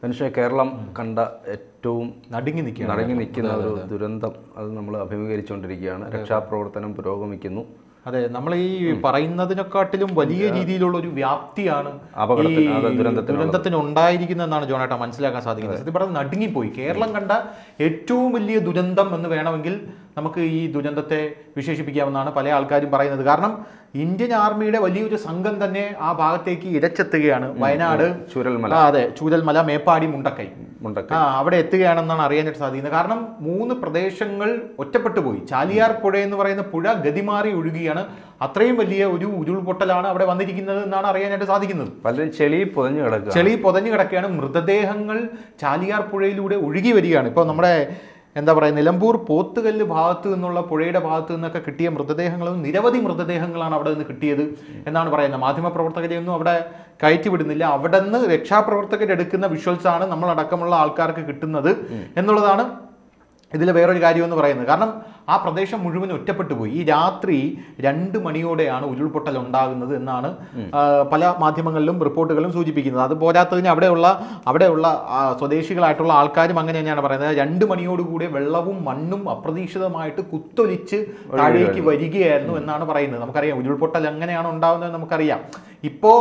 മനുഷ്യ കേരളം കണ്ട ഏറ്റവും നടുങ്ങി നിൽക്കുകയാണ് നടങ്ങി നിൽക്കുന്ന ഒരു ദുരന്തം അത് നമ്മൾ അഭിമുഖീകരിച്ചുകൊണ്ടിരിക്കുകയാണ് രക്ഷാപ്രവർത്തനം പുരോഗമിക്കുന്നു അതെ നമ്മൾ ഈ പറയുന്നതിനെക്കാട്ടിലും വലിയ രീതിയിലുള്ള ഒരു വ്യാപ്തിയാണ് അപകടത്തിന്, ഈ അതെ, ദുരന്തത്തിനുള്ളത്. ദുരന്തത്തിന് ഉണ്ടായിരിക്കുന്നതെന്നാണ് ജോണേട്ട മനസ്സിലാക്കാൻ സാധിക്കുന്നത് സത്യം പറഞ്ഞാൽ നടുങ്ങിപ്പോയി കേരളം കണ്ട ഏറ്റവും വലിയ ദുരന്തം എന്ന് വേണമെങ്കിൽ നമുക്ക് ഈ ദുരന്തത്തെ വിശേഷിപ്പിക്കാമെന്നാണ് പല ആൾക്കാരും പറയുന്നത് കാരണം ഇന്ത്യൻ ആർമിയുടെ വലിയൊരു സംഘം തന്നെ ആ ഭാഗത്തേക്ക് ഇരച്ചെത്തുകയാണ് വയനാട് ചുരൽമല ആ, അതെ ചൂരൽമല മേപ്പാടി മുണ്ടക്കൈ മുണ്ടക്ക ആ അവിടെ എത്തുകയാണെന്നാണ് അറിയാനായിട്ട് സാധിക്കുന്നത് കാരണം മൂന്ന് പ്രദേശങ്ങൾ ഒറ്റപ്പെട്ടു പോയി ചാലിയാർ പുഴ എന്ന് പറയുന്ന പുഴ ഗതിമാറി ഒഴുകിയാണ് അത്രയും വലിയ ഒരു ഉരുൾപൊട്ടലാണ് അവിടെ വന്നിരിക്കുന്നത് എന്നാണ് അറിയാനായിട്ട് സാധിക്കുന്നത് പലരും ചെളി പൊതഞ്ഞു കിടക്കുക ചെളി പൊതഞ്ഞു കിടക്കുകയാണ് മൃതദേഹങ്ങൾ ചാലിയാർ പുഴയിലൂടെ ഒഴുകി വരികയാണ് ഇപ്പോൾ നമ്മുടെ എന്താ പറയുക നിലമ്പൂർ പോത്തുകല്ല് ഭാഗത്ത് നിന്നുള്ള പുഴയുടെ ഭാഗത്ത് നിന്നൊക്കെ കിട്ടിയ മൃതദേഹങ്ങളും നിരവധി മൃതദേഹങ്ങളാണ് അവിടെ നിന്ന് കിട്ടിയത് എന്നാണ് പറയുന്നത് മാധ്യമപ്രവർത്തകരെയൊന്നും അവിടെ കയറ്റി വിടുന്നില്ല അവിടെ നിന്ന് രക്ഷാപ്രവർത്തകരെടുക്കുന്ന വിഷ്വൽസ് ആണ് നമ്മളടക്കമുള്ള ആൾക്കാർക്ക് കിട്ടുന്നത് എന്നുള്ളതാണ് ഇതിൽ വേറൊരു കാര്യം എന്ന് പറയുന്നത് കാരണം ആ പ്രദേശം മുഴുവൻ ഒറ്റപ്പെട്ടു പോയി ഈ രാത്രി രണ്ട് മണിയോടെയാണ് ഉരുൾപൊട്ടൽ ഉണ്ടാകുന്നത് എന്നാണ് ആ, പല മാധ്യമങ്ങളിലും റിപ്പോർട്ടുകളും സൂചിപ്പിക്കുന്നത് അത് പോരാത്തതിന് അവിടെയുള്ള അവിടെയുള്ള ആ, സ്വദേശികളായിട്ടുള്ള ആൾക്കാരും അങ്ങനെ തന്നെയാണ് പറയുന്നത് രണ്ട് മണിയോടുകൂടി വെള്ളവും മണ്ണും അപ്രതീക്ഷിതമായിട്ട് കുത്തൊലിച്ച് താഴേക്ക് വരികയായിരുന്നു എന്നാണ് പറയുന്നത് നമുക്കറിയാം ഉരുൾപൊട്ടൽ എങ്ങനെയാണ് ഉണ്ടാകുന്നത് നമുക്കറിയാം ഇപ്പോൾ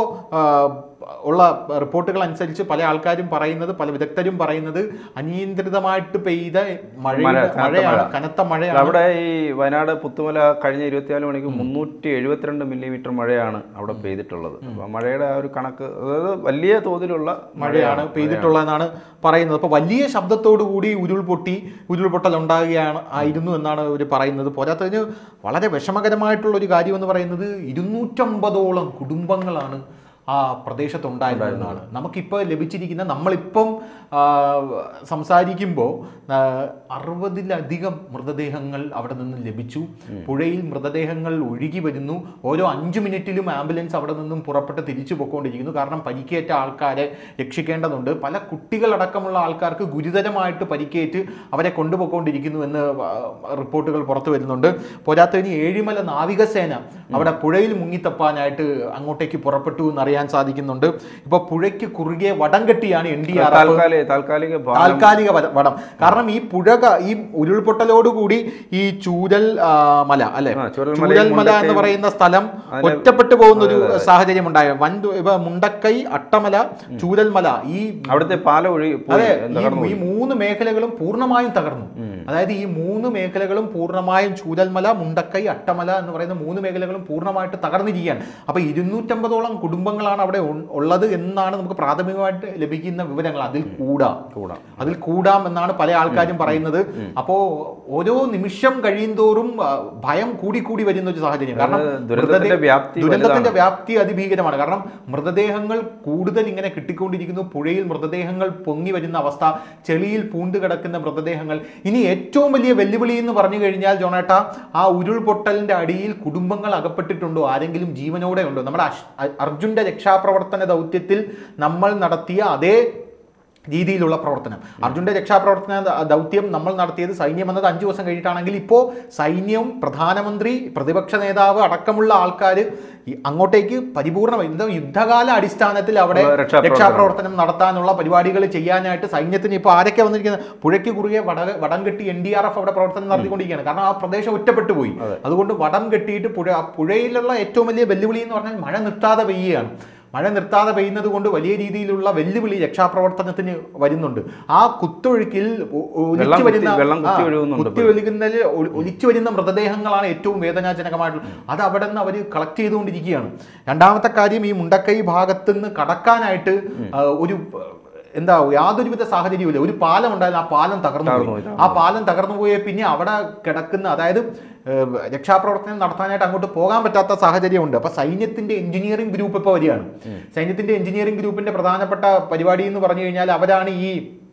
ഉള്ള റിപ്പോർട്ടുകൾ അനുസരിച്ച് പല ആൾക്കാരും പറയുന്നത് പല വിദഗ്ധരും പറയുന്നത് അനിയന്ത്രിതമായിട്ട് പെയ്ത മഴ മഴ, കനത്ത മഴയാണ് മഴ. കനത്ത മഴയാണ് അവിടെ ഈ വയനാട് പുത്തുമല കഴിഞ്ഞ ഇരുപത്തിനാല് മണിക്ക് മുന്നൂറ്റി എഴുപത്തിരണ്ട് മില്ലിമീറ്റർ മഴയാണ് അവിടെ പെയ്തിട്ടുള്ളത് അപ്പൊ മഴയുടെ ആ ഒരു കണക്ക് അതായത് വലിയ തോതിലുള്ള മഴയാണ് പെയ്തിട്ടുള്ളതെന്നാണ് പറയുന്നത് അപ്പോൾ വലിയ ശബ്ദത്തോടു കൂടി ഉരുൾപൊട്ടി ഉരുൾപൊട്ടൽ ഉണ്ടാകുകയാണ് ആയിരുന്നു എന്നാണ് ഇവർ പറയുന്നത് പോരാത്തതിന് വളരെ വിഷമകരമായിട്ടുള്ള ഒരു കാര്യം എന്ന് പറയുന്നത് ഇരുന്നൂറ്റമ്പതോളം കുടുംബങ്ങളാണ് ആ പ്രദേശത്തുണ്ടായിരുന്നതെന്നാണ് നമുക്കിപ്പോൾ ലഭിച്ചിരിക്കുന്ന നമ്മളിപ്പം ആ, സംസാരിക്കുമ്പോൾ ആ, അറുപതിലധികം മൃതദേഹങ്ങൾ അവിടെ നിന്ന് ലഭിച്ചു പുഴയിൽ മൃതദേഹങ്ങൾ ഒഴുകി വരുന്നു ഓരോ അഞ്ച് മിനിറ്റിലും ആംബുലൻസ് അവിടെ നിന്നും പുറപ്പെട്ട് തിരിച്ചു പോയിക്കൊണ്ടിരിക്കുന്നു കാരണം പരിക്കേറ്റ ആൾക്കാരെ രക്ഷിക്കേണ്ടതുണ്ട് പല കുട്ടികളടക്കമുള്ള ആൾക്കാർക്ക് ഗുരുതരമായിട്ട് പരിക്കേറ്റ് അവരെ കൊണ്ടുപോയിക്കൊണ്ടിരിക്കുന്നു എന്ന് ആ, റിപ്പോർട്ടുകൾ പുറത്തു വരുന്നുണ്ട് പോരാത്തതിന് ഏഴിമല നാവികസേന അവിടെ പുഴയിൽ മുങ്ങിത്തപ്പാനായിട്ട് അങ്ങോട്ടേക്ക് പുറപ്പെട്ടു എന്നറിയാൻ സാധിക്കുന്നുണ്ട് ഇപ്പൊ പുഴയ്ക്ക് കുറുകെ വടം കെട്ടിയാണ് എൻ ഡി ആർ എഫ് താൽക്കാലിക താൽക്കാലിക ഭാഗം താൽക്കാലിക വര- വടം കാരണം ഈ പുഴ ക- ഈ ഉരുൾപൊട്ടലോടുകൂടി ഈ ചൂരൽ ആ, മല അല്ലെ ആ, ചൂരൽമലയും ചൂരൽമല എന്ന് മുണ്ടക്കയും പറയുന്ന സ്ഥലം അതിന് ഒറ്റപ്പെട്ടു പോകുന്ന ഒരു സാഹചര്യം ഉണ്ടായ വൻ ദു- ഇപ്പൊ മുണ്ടക്കൈ അട്ടമല ചൂരൽമല ഈ അവിടുത്തെ പാല ഒഴി പോയി, അതെ എന്താ ഈ- കടന്നു ഈ മൂന്ന് മേഖലകളും പൂർണ്ണമായും തകർന്നു അതായത് ഈ മൂന്ന് മേഖലകളും പൂർണ്ണമായും ചൂരൽമല മുണ്ടക്കൈ അട്ടമല എന്ന് പറയുന്ന മൂന്ന് മേഖലകളും പൂർണ്ണമായിട്ട് തകർന്നിരിക്കുകയാണ് അപ്പൊ ഇരുന്നൂറ്റമ്പതോളം കുടുംബങ്ങളാണ് അവിടെ ഉ- ഉള്ളത് എന്നാണ് നമുക്ക് പ്രാഥമികമായിട്ട് ലഭിക്കുന്ന വിവരങ്ങൾ അതിൽ കൂടാം കൂടാം അതിൽ കൂടാം എന്നാണ് പല ആൾക്കാരും പറയുന്നത് അപ്പോ ഓരോ നിമിഷം കഴിയുന്തോറും ആ, ഭയം കൂടി കൂടി വരുന്ന ഒരു സാഹചര്യം കാരണം അതായത് ദുരന്തത്തിന്റെ മൃതദേ- വ്യാപ്തി ദുരന്തത്തിന്റെ വ്യാപ്തി അതിഭീകരമാണ് കാരണം മൃതദേഹങ്ങൾ കൂടുതൽ ഇങ്ങനെ കിട്ടിക്കൊണ്ടിരിക്കുന്നു പുഴയിൽ മൃതദേഹങ്ങൾ പൊങ്ങി വരുന്ന അവസ്ഥ ചെളിയിൽ പൂണ്ട് കിടക്കുന്ന മൃതദേഹങ്ങൾ ഇനി ഏറ്റവും വലിയ വെല്ലുവിളി എന്ന് പറഞ്ഞു കഴിഞ്ഞാൽ ജോണേട്ട ആ ഉരുൾപൊട്ടലിന്റെ അടിയിൽ കുടുംബങ്ങൾ അകപ്പെട്ടിട്ടുണ്ടോ ആരെങ്കിലും ജീവനോടെ ഉണ്ടോ നമ്മുടെ അഷ്- അ- അർജുന്റെ രക്ഷാപ്രവർത്തന ദൗത്യത്തിൽ നമ്മൾ നടത്തിയ അതേ രീതിയിലുള്ള പ്രവർത്തനം അർജുന്റെ രക്ഷാപ്രവർത്തന ദ- ദൗത്യം നമ്മൾ നടത്തിയത് സൈന്യം എന്നത് അഞ്ചു ദിവസം കഴിഞ്ഞിട്ടാണെങ്കിൽ ഇപ്പോൾ സൈന്യവും പ്രധാനമന്ത്രി പ്രതിപക്ഷ നേതാവ് അടക്കമുള്ള ആൾക്കാർ അങ്ങോട്ടേക്ക് പരിപൂർണ്ണമായി എന്താ യുദ്ധകാല അടിസ്ഥാനത്തിൽ അവിടെ രക്ഷാപ്രവർത്തനം. രക്ഷാപ്രവർത്തനം നടത്താനുള്ള പരിപാടികൾ ചെയ്യാനായിട്ട് സൈന്യത്തിന് ഇപ്പോൾ ആരൊക്കെ വന്നിരിക്കുന്നത് പുഴയ്ക്ക് കുറുകെ വട വടം കെട്ടി എൻ ഡി ആർ എഫ് അവിടെ പ്രവർത്തനം നടത്തിക്കൊണ്ടിരിക്കുകയാണ് കാരണം ആ പ്രദേശം ഒറ്റപ്പെട്ടു പോയി അതുകൊണ്ട് വടം കെട്ടിയിട്ട് പുഴ ആ പുഴയിലുള്ള ഏറ്റവും വലിയ വെല്ലുവിളി എന്ന് പറഞ്ഞാൽ മഴ നിർത്താതെ പെയ്യുകയാണ് മഴ നിർത്താതെ പെയ്യുന്നത് കൊണ്ട് വലിയ രീതിയിലുള്ള വെല്ലുവിളി രക്ഷാപ്രവർത്തനത്തിന് വരുന്നുണ്ട് ആ കുത്തൊഴുക്കിൽ ഒ- ഒലിച്ചു വെള്ളം കുത്തി- വരുന്ന വെള്ളം കുത്തി ആ, ഒഴുകുന്നുണ്ട് കുത്തി ഒലിക്കുന്നതിൽ ഒ- ഒലിച്ചു വരുന്ന മൃതദേഹങ്ങളാണ് ഏറ്റവും വേദനാജനകമായിട്ടുള്ളത് അത് അവിടെ നിന്ന് അവർ കളക്ട് ചെയ്തുകൊണ്ടിരിക്കുകയാണ് രണ്ടാമത്തെ കാര്യം ഈ മുണ്ടക്കൈ ഭാഗത്ത് നിന്ന് കടക്കാനായിട്ട് ആ, ഒരു എന്താ യാതൊരുവിധ സാഹചര്യമില്ല ഒരു പാലം ഉണ്ടായിരുന്നു ആ പാലം തകർന്നു തകർന്നു പോയി പോയി, ആ പാലം തകർന്നു പോയ പിന്നെ അവിടെ കിടക്കുന്ന അതായത് ഏഹ്, രക്ഷാപ്രവർത്തനം നടത്താനായിട്ട് അങ്ങോട്ട് പോകാൻ പറ്റാത്ത സാഹചര്യമുണ്ട് അപ്പൊ സൈന്യത്തിന്റെ എഞ്ചിനീയറിംഗ് ഗ്രൂപ്പ് ഇപ്പോൾ വരികയാണ് സൈന്യത്തിന്റെ എഞ്ചിനീയറിംഗ് ഗ്രൂപ്പിന്റെ പ്രധാനപ്പെട്ട പരിപാടി എന്ന് പറഞ്ഞു കഴിഞ്ഞാൽ അവരാണ് ഈ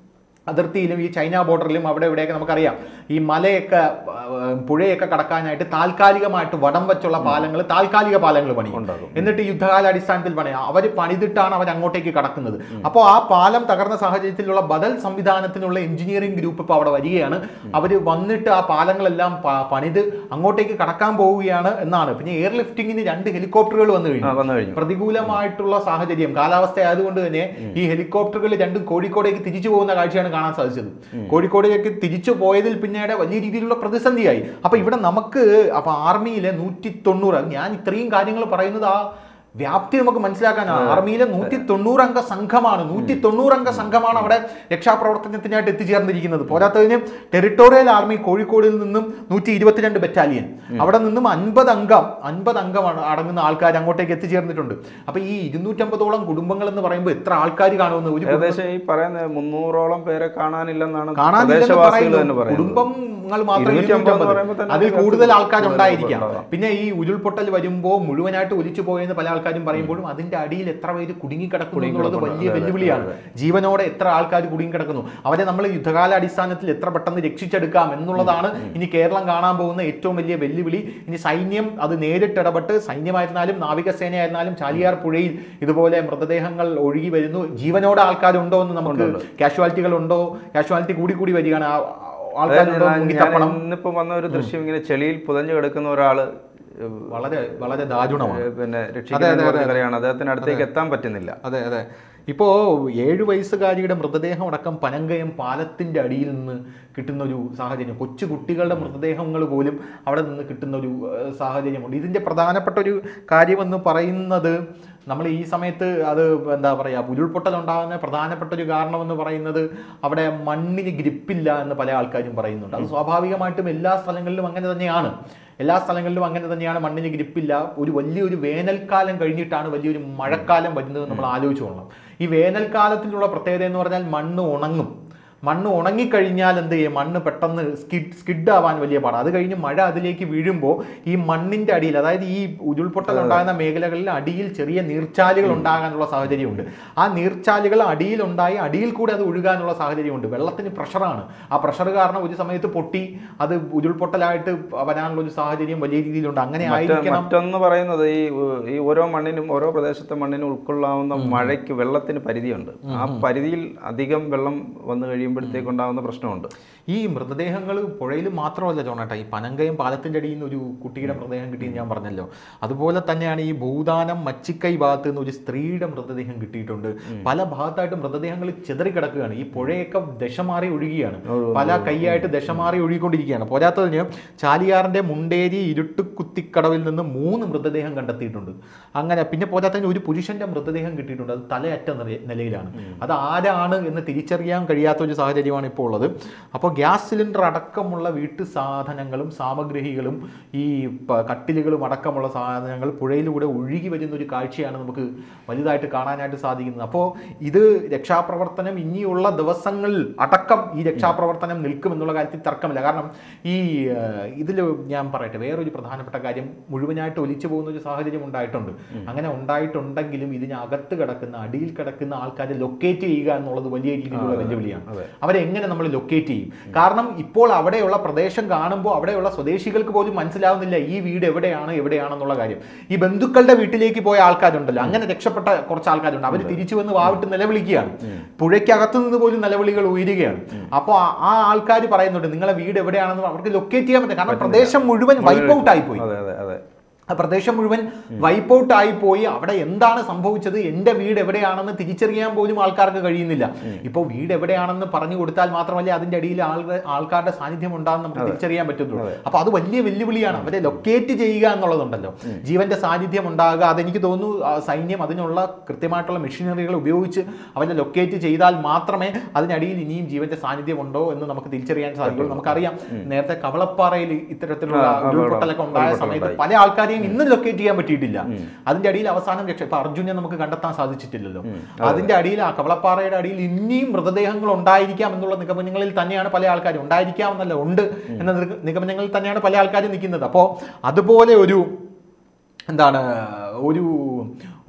അതിർത്തിയിലും ഈ ചൈന ബോർഡറിലും അവിടെ ഇവിടെയൊക്കെ നമുക്കറിയാം ഈ മലയൊക്കെ ആ, പുഴയൊക്കെ കടക്കാനായിട്ട് താൽക്കാലികമായിട്ട് വടം വെച്ചുള്ള പാലങ്ങൾ താൽക്കാലിക പാലങ്ങൾ പണിയും ഉണ്ടാകും. എന്നിട്ട് യുദ്ധകാലാടിസ്ഥാനത്തിൽ പണിയാം അവർ പണിതിട്ടാണ് അവർ അങ്ങോട്ടേക്ക് കടക്കുന്നത് അപ്പോൾ ആ പാലം തകർന്ന സാഹചര്യത്തിലുള്ള ബദൽ സംവിധാനത്തിനുള്ള എഞ്ചിനീയറിംഗ് ഗ്രൂപ്പ് ഇപ്പോൾ അവിടെ വരികയാണ് അവർ വന്നിട്ട് ആ പാലങ്ങളെല്ലാം പ- പണിത് അങ്ങോട്ടേക്ക് കടക്കാൻ പോവുകയാണ് എന്നാണ് പിന്നെ എയർ ലിഫ്റ്റിങ്ങിന് രണ്ട് ഹെലികോപ്റ്ററുകൾ വന്നു ആ കഴിഞ്ഞു വന്നു കഴിഞ്ഞു പ്രതികൂലമായിട്ടുള്ള സാഹചര്യം കാലാവസ്ഥ ആയതുകൊണ്ട് തന്നെ ഈ ഹെലികോപ്റ്ററുകൾ രണ്ടും കോഴിക്കോടേക്ക് തിരിച്ചു പോകുന്ന കാഴ്ചയാണ് കാണാൻ സാധിച്ചത് കോഴിക്കോടേക്ക് തിരിച്ചു പോയതിൽ പിന്നീട് വലിയ രീതിയിലുള്ള പ്രതിസന്ധിയായി അപ്പൊ ഇവിടെ നമുക്ക് അപ്പൊ ആർമിയിലെ നൂറ്റി തൊണ്ണൂറ് ഞാൻ ഇത്രയും കാര്യങ്ങൾ പറയുന്നത് ആ വ്യാപ്തി നമുക്ക് മനസ്സിലാക്കാനാണ് ആർമിയിലെ നൂറ്റി തൊണ്ണൂറ് അംഗ സംഘമാണ് നൂറ്റി തൊണ്ണൂറ് അംഗ സംഘമാണ് അവിടെ രക്ഷാപ്രവർത്തനത്തിനായിട്ട് എത്തിച്ചേർന്നിരിക്കുന്നത് പോരാത്തതിന് ടെറിട്ടോറിയൽ ആർമി കോഴിക്കോടിൽ നിന്നും നൂറ്റി ഇരുപത്തിരണ്ട് ബറ്റാലിയൻ അവിടെ നിന്നും അൻപത് അംഗം അൻപത് അംഗമാണ് അടങ്ങുന്ന ആൾക്കാർ അങ്ങോട്ടേക്ക് എത്തിച്ചേർന്നിട്ടുണ്ട് അപ്പൊ ഈ ഇരുന്നൂറ്റമ്പതോളം കുടുംബങ്ങൾ എന്ന് പറയുമ്പോൾ എത്ര ആൾക്കാർ കാണുമെന്ന് ഒരു കുടുംബം- ഏകദേശം ഈ പറയുന്ന മുന്നൂറോളം പേരെ കാണാനില്ലെന്നാണ് കാണാനില്ലെന്ന് പ്രദേശവാസികൾ തന്നെ പറയുന്നു പറയുന്നത് കുടുംബങ്ങൾ മാത്രം ഇരുന്നൂറ്റി അമ്പത് എന്ന് 250. പറയുമ്പോൾ തന്നെ അതിൽ അതിനകത്ത് കൂടുതൽ ആൾക്കാരുണ്ടായിരിക്കാം ഉണ്ടാകാം. പിന്നെ ഈ ഉരുൾപൊട്ടൽ വരുമ്പോൾ മുഴുവനായിട്ട് ഒലിച്ചു പോയെന്ന് പല ആൾക്കാരും പറയുമ്പോഴും അതിന്റെ അടിയിൽ എത്ര പേര് കുടുങ്ങിക്കിടക്കുന്നു എന്നുള്ളത് വലിയ അതെ, അതെ, വെല്ലുവിളിയാണ് ജീവനോടെ എത്ര ആൾക്കാർ കുടുങ്ങിക്കിടക്കുന്നു അവരെ നമ്മൾ യുദ്ധകാല അടിസ്ഥാനത്തിൽ എത്ര പെട്ടെന്ന് രക്ഷിച്ചെടുക്കാം എന്നുള്ളതാണ് ഇനി കേരളം കാണാൻ പോകുന്ന ഏറ്റവും വലിയ വെല്ലുവിളി ഇനി സൈന്യം അത് നേരിട്ടിടപെട്ട് സൈന്യമായിരുന്നാലും നാവികസേനയായിരുന്നാലും ചാലിയാർ പുഴയിൽ ഇതുപോലെ മൃതദേഹങ്ങൾ ഒഴുകി വരുന്നു ജീവനോടെ ആൾക്കാരുണ്ടോ എന്ന് നമുക്ക് കാഷ്വാലിറ്റികൾ ഉണ്ടോ കാഷ്വാലിറ്റി കൂടി കൂടി വരികയാണ് ആ- ആ- ആൾക്കാരുണ്ടോ ഞാൻ മുങ്ങിത്തപ്പണം ഇന്നിപ്പോ വന്ന ഒരു ദൃശ്യം ഇങ്ങനെ ചെളിയിൽ പുതഞ്ഞു കിടക്കുന്ന ഒരാള് ഏഹ്, വളരെ വളരെ ദാരുണമാണ് ഏഹ്, പിന്നെ രക്ഷിക്കാൻ കരയാണ് അദ്ദേഹത്തിന് അടുത്തേക്ക് എത്താൻ പറ്റുന്നില്ല അതെ അതെ ഇപ്പോ ഏഴു വയസ്സുകാരിയുടെ മൃതദേഹം അടക്കം പനങ്കയം പാലത്തിന്റെ അടിയിൽ നിന്ന് കിട്ടുന്ന ഒരു സാഹചര്യം കൊച്ചു കുട്ടികളുടെ മൃതദേഹങ്ങൾ പോലും അവിടെ നിന്ന് കിട്ടുന്ന ഒരു ഏഹ്, സാഹചര്യമുണ്ട് ഇതിന്റെ പ്രധാനപ്പെട്ട ഒരു കാര്യമെന്ന് പറയുന്നത് നമ്മൾ ഈ സമയത്ത് അത് എന്താ പറയുക ഉരുൾപൊട്ടൽ ഉണ്ടാകുന്ന പ്രധാനപ്പെട്ട ഒരു കാരണമെന്ന് പറയുന്നത് അവിടെ മണ്ണിന് ഗ്രിപ്പില്ല എന്ന് പല ആൾക്കാരും പറയുന്നുണ്ട് അത് സ്വാഭാവികമായിട്ടും എല്ലാ സ്ഥലങ്ങളിലും അങ്ങനെ തന്നെയാണ് എല്ലാ സ്ഥലങ്ങളിലും അങ്ങനെ തന്നെയാണ് മണ്ണിന് ഗ്രിപ്പില്ല ഒരു വലിയൊരു വേനൽക്കാലം കഴിഞ്ഞിട്ടാണ് വലിയൊരു മഴക്കാലം വരുന്നത് നമ്മൾ ആലോചിച്ചു കൊള്ളണം ഈ വേനൽക്കാലത്തിലുള്ള പ്രത്യേകത എന്ന് പറഞ്ഞാൽ മണ്ണ് ഉണങ്ങും മണ്ണ് ഉണങ്ങിക്കഴിഞ്ഞാൽ എന്ത് ചെയ്യും മണ്ണ് പെട്ടെന്ന് സ്കിഡ് സ്കിഡ് ആവാൻ വലിയ പാടാണ് അത് കഴിഞ്ഞ് മഴ അതിലേക്ക് വീഴുമ്പോൾ ഈ മണ്ണിന്റെ അടിയിൽ അതായത് ഈ ഉരുൾപൊട്ടൽ ഉണ്ടാകുന്ന മേഖലകളിൽ അടിയിൽ ചെറിയ നീർച്ചാലുകൾ ഉണ്ടാകാനുള്ള സാഹചര്യമുണ്ട് ആ നീർച്ചാലുകൾ അടിയിലുണ്ടായി അടിയിൽ കൂടെ അത് ഒഴുകാനുള്ള സാഹചര്യമുണ്ട് വെള്ളത്തിന് പ്രഷറാണ് ആ പ്രഷർ കാരണം ഒരു സമയത്ത് പൊട്ടി അത് ഉരുൾപൊട്ടലായിട്ട് വരാനുള്ള ഒരു സാഹചര്യം വലിയ രീതിയിലുണ്ട് അങ്ങനെ മറ്റ് ആയിരിക്കണം മറ്റൊന്ന് പറയുന്നത് ഈ ഉ- ഈ ഓരോ മണ്ണിനും ഓരോ പ്രദേശത്തെ മണ്ണിനും ഉൾക്കൊള്ളാവുന്ന മഴയ്ക്ക് വെള്ളത്തിന് പരിധിയുണ്ട് ആ പരിധിയിൽ അധികം വെള്ളം വന്നു കഴിയുമ്പോഴത്തേക്ക് ഉണ്ടാകുന്ന പ്രശ്നമുണ്ട് ഈ മൃതദേഹങ്ങൾ പുഴയിൽ മാത്രമല്ല ജോണേട്ട ഈ പനങ്കയം പാലത്തിന്റെ അടിയിൽ നിന്ന് ഒരു കുട്ടിയുടെ മൃതദേഹം കിട്ടിയെന്ന് ഞാൻ പറഞ്ഞല്ലോ അതുപോലെ തന്നെയാണ് ഈ ഭൂദാനം മച്ചിക്കൈ ഭാഗത്ത് നിന്ന് ഒരു സ്ത്രീയുടെ മൃതദേഹം കിട്ടിയിട്ടുണ്ട് പല ഭാഗത്തായിട്ട് മൃതദേഹങ്ങൾ ചിതറിക്കിടക്കുകയാണ് ഈ പുഴയൊക്കെ ദശ മാറി ഒഴുകിയാണ് പല കൈയായിട്ട് ദശ മാറി ഒഴുകിക്കൊണ്ടിരിക്കുകയാണ് പോരാത്തതിന് ചാലിയാറിന്റെ മുണ്ടേരി ഇരുട്ടുകുത്തിക്കടവിൽ നിന്ന് മൂന്ന് മൃതദേഹം കണ്ടെത്തിയിട്ടുണ്ട് അങ്ങനെ പിന്നെ പോരാത്തതിന് ഒരു പുരുഷന്റെ മൃതദേഹം കിട്ടിയിട്ടുണ്ട് അത് തലയറ്റ നില- നിലയിലാണ് അത് ആരാണ് എന്ന് തിരിച്ചറിയാൻ കഴിയാത്ത ഒരു സാഹചര്യമാണ് ഇപ്പോൾ ഉള്ളത് അപ്പോൾ ഗ്യാസ് സിലിണ്ടർ അടക്കമുള്ള വീട്ടു സാധനങ്ങളും സാമഗ്രികളും ഈ പ- കട്ടിലുകളും അടക്കമുള്ള സാധനങ്ങൾ പുഴയിലൂടെ ഒഴുകി വരുന്ന ഒരു കാഴ്ചയാണ് നമുക്ക് വലുതായിട്ട് കാണാനായിട്ട് സാധിക്കുന്നത് അപ്പോൾ ഇത് രക്ഷാപ്രവർത്തനം ഇനിയുള്ള ദിവസങ്ങളിൽ അടക്കം ഈ രക്ഷാപ്രവർത്തനം നിൽക്കും എന്നുള്ള കാര്യത്തിൽ തർക്കമില്ല കാരണം ഈ ഇതിൽ ഞാൻ പറയട്ടെ വേറൊരു പ്രധാനപ്പെട്ട കാര്യം മുഴുവനായിട്ട് ഒലിച്ചു പോകുന്ന ഒരു സാഹചര്യം ഉണ്ടായിട്ടുണ്ട് അങ്ങനെ ഉണ്ടായിട്ടുണ്ടെങ്കിലും ഇതിനകത്ത് കിടക്കുന്ന അടിയിൽ കിടക്കുന്ന ആൾക്കാരെ ലൊക്കേറ്റ് ചെയ്യുക എന്നുള്ളത് വലിയ രീതിയിലുള്ള വെല്ലുവിളിയാണ് അതെ. അവരെ എങ്ങനെ നമ്മൾ ലൊക്കേറ്റ് ചെയ്യും കാരണം ഇപ്പോൾ അവിടെയുള്ള പ്രദേശം കാണുമ്പോൾ അവിടെയുള്ള സ്വദേശികൾക്ക് പോലും മനസ്സിലാവുന്നില്ല ഈ വീട് എവിടെയാണ് എവിടെയാണെന്നുള്ള കാര്യം ഈ ബന്ധുക്കളുടെ വീട്ടിലേക്ക് പോയ ആൾക്കാരുണ്ടല്ലോ അങ്ങനെ രക്ഷപ്പെട്ട കുറച്ച് ആൾക്കാരുണ്ട് അവർ തിരിച്ചു വന്ന് വാവിട്ട് നിലവിളിക്കുകയാണ് പുഴയ്ക്കകത്ത് നിന്ന് പോലും നിലവിളികൾ ഉയരുകയാണ് അപ്പോൾ ആ ആൾക്കാർ പറയുന്നുണ്ട് നിങ്ങളെ വീട് എവിടെയാണെന്ന് അവർക്ക് ലൊക്കേറ്റ് ചെയ്യാൻ പറ്റില്ല കാരണം പ്രദേശം മുഴുവൻ വൈപ്പ് ഔട്ട് ആയിപ്പോയി അതെ അതെ അതെ ആ പ്രദേശം മുഴുവൻ വൈപ്പ് ഔട്ട് ആയി പോയി അവിടെ എന്താണ് സംഭവിച്ചത് എൻ്റെ വീട് എവിടെയാണെന്ന് തിരിച്ചറിയാൻ പോലും ആൾക്കാർക്ക് കഴിയുന്നില്ല ഇപ്പോൾ വീട് എവിടെയാണെന്ന് പറഞ്ഞു കൊടുത്താൽ മാത്രമല്ലേ അതിൻ്റെ അടിയിൽ ആളുടെ ആൾക്കാരുടെ സാന്നിധ്യം ഉണ്ടാകുന്ന നമുക്ക് തിരിച്ചറിയാൻ പറ്റുള്ളൂ അപ്പോൾ അത് വലിയ വെല്ലുവിളിയാണ് അവരെ ലൊക്കേറ്റ് ചെയ്യുക എന്നുള്ളതുണ്ടല്ലോ ജീവന്റെ സാന്നിധ്യം ഉണ്ടാകുക അതെനിക്ക് തോന്നുന്നു ആ സൈന്യം അതിനുള്ള കൃത്യമായിട്ടുള്ള മെഷീനറികൾ ഉപയോഗിച്ച് അവരെ ലൊക്കേറ്റ് ചെയ്താൽ മാത്രമേ അതിനടിയിൽ ഇനിയും ജീവന്റെ സാന്നിധ്യം ഉണ്ടോ എന്ന് നമുക്ക് തിരിച്ചറിയാൻ സാധിക്കുള്ളൂ നമുക്കറിയാം നേരത്തെ കവളപ്പാറയിൽ ഇത്തരത്തിലുള്ള ആ, ആ, ഉരുൾപൊട്ടലൊക്കെ ഉണ്ടായ ഉരുൾപൊട്ടൽ സമയത്ത് ഉണ്ടായി. പല ആൾക്കാരെയും ഇന്നും ലൊക്കേറ്റ് ചെയ്യാൻ പറ്റിയിട്ടില്ല അതിന്റെ അടിയിൽ അവസാനം രക്ഷ ഇപ്പൊ അർജുനെ നമുക്ക് കണ്ടെത്താൻ സാധിച്ചിട്ടില്ലല്ലോ അതിന്റെ അടിയിൽ ആ കവളപ്പാറയുടെ അടിയിൽ ഇനിയും മൃതദേഹങ്ങൾ ഉണ്ടായിരിക്കാം എന്നുള്ള നിഗമനങ്ങളിൽ തന്നെയാണ് പല ആൾക്കാരും ഉണ്ടായിരിക്കാം എന്നല്ല ഉണ്ട് എന്ന നിഗ- നിഗമനങ്ങളിൽ തന്നെയാണ് പല ആൾക്കാരും നിൽക്കുന്നത് അപ്പോൾ അതുപോലെ ഒരു എന്താണ് ഒരു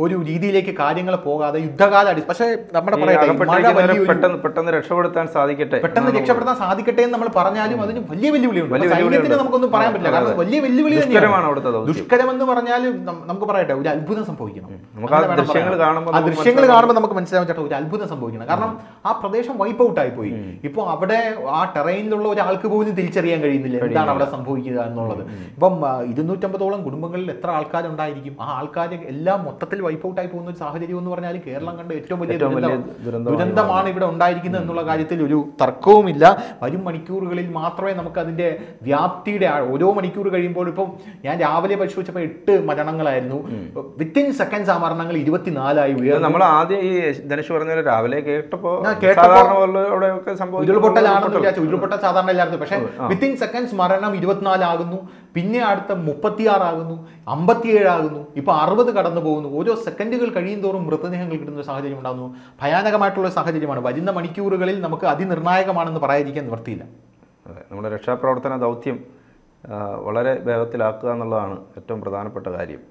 ഒരു രീതിയിലേക്ക് കാര്യങ്ങൾ പോകാതെ യുദ്ധകാല അടി പക്ഷേ നമ്മുടെ ഈ പറയട്ടെ ഈ മഴ അകപ്പെട്ടിരിക്കുന്നവരെ വലിയൊരു പെട്ടെന്ന് പെട്ടെന്ന് രക്ഷപ്പെടുത്താൻ സാധിക്കട്ടെ പെട്ടെന്ന് രക്ഷപ്പെടുത്താൻ സാധിക്കട്ടെ എന്ന് നമ്മൾ പറഞ്ഞാലും അതിന് വലിയ വെല്ലുവിളിയുണ്ട് വലിയ അപ്പൊ സൈന്യത്തിന് വെല്ലുവിളിയുണ്ട്. നമുക്കൊന്നും പറയാൻ പറ്റില്ല അതെ, കാരണം അതെ. വലിയ വെല്ലുവിളി ദുഷ്കരമാണ് തന്നെയാണ് അവിടുത്തെ ദൗത്യം ദുഷ്കരമെന്ന് പറഞ്ഞാൽ നം- നമുക്ക് പറയട്ടെ ഒരു അത്ഭുതം സംഭവിക്കണം നമുക്ക് ആ അങ്ങനെ വേണം ദൃശ്യങ്ങൾ പറയാൻ. കാണുമ്പോൾ ആ നമുക്ക് ദൃശ്യങ്ങൾ കാണുമ്പോൾ നമുക്ക് മനസ്സിലാവും ചേട്ടാ ഒരു അത്ഭുതം സംഭവിക്കണം കാരണം ആ പ്രദേശം വൈപ്പ് ഔട്ട് ആയി പോയി ഇപ്പോൾ അവിടെ ആ ടെറൈനിലുള്ള ഒരാൾക്ക് പോലും തിരിച്ചറിയാൻ കഴിയുന്നില്ല എന്താണ് അവിടെ സംഭവിക്കുക എന്നുള്ളത് ഇപ്പം ആ, ഇരുന്നൂറ്റമ്പതോളം കുടുംബങ്ങളിൽ എത്ര ആൾക്കാരുണ്ടായിരിക്കും ആ ആൾക്കാർ എല്ലാം മൊത്തത്തിൽ വൈപ്പ് ഔട്ട് ആയി പോകുന്ന ഒരു സാഹചര്യം എന്ന് പറഞ്ഞാൽ കേരളം കണ്ട ഏറ്റവും വലിയ ഏറ്റവും വലിയ ദുരന്തം- ദുരന്തമാണ് ദുരന്തമാണ് ഇവിടെ ഉണ്ടായിരിക്കുന്നത് എന്നുള്ള കാര്യത്തിൽ ഒരു തർക്കവുമില്ല വരും മണിക്കൂറുകളിൽ മാത്രമേ നമുക്ക് അതിന്റെ വ്യാപ്തിയുടെ ആ- ഓരോ മണിക്കൂർ കഴിയുമ്പോൾ ഇപ്പം ഞാൻ രാവിലെ പരിശോധിച്ചപ്പോൾ എട്ട് മരണങ്ങളായിരുന്നു വിത്തിൻ സെക്കൻഡ്സ് ആ മരണങ്ങൾ ഇരുപത്തിനാലായി ഉയർന്നു നമ്മൾ ആദ്യം ഈ ധനുഷ് പറഞ്ഞ പോലെ രാവിലെ കേട്ടപ്പോ ഞാൻ കേട്ടപ്പോ സാധാരണ പോലെ അവിടെയൊക്കെ സംഭവിക്കുന്ന ഉരുൾപൊട്ടലാണെന്ന് വിചാരിച്ചു ഉരുൾപൊട്ടൽ സാധാരണ എല്ലാവർക്കും പക്ഷേ വിത്തിൻ സെക്കൻഡ്സ് മരണം ഇരുപത്തിനാലാകുന്നു പിന്നെ അടുത്ത മുപ്പത്തിയാറാകുന്നു അമ്പത്തിയേഴാകുന്നു ഇപ്പൊ അറുപത് കടന്നു പോകുന്നു ഓരോ സെക്കൻഡുകൾ കഴിയും തോറും മൃതദേഹങ്ങൾ കിട്ടുന്ന ഒരു സാഹചര്യം ഉണ്ടാകുന്നു ഭയാനകമായിട്ടുള്ള ഒരു സാഹചര്യമാണ് വരുന്ന മണിക്കൂറുകളിൽ നമുക്ക് അതിനിർണായകമാണെന്ന് പറയാതിരിക്കാൻ നിവർത്തിയില്ല അതെ നമ്മുടെ രക്ഷാപ്രവർത്തന ദൗത്യം ആ, വളരെ വേഗത്തിലാക്കുക എന്നുള്ളതാണ് ഏറ്റവും പ്രധാനപ്പെട്ട കാര്യം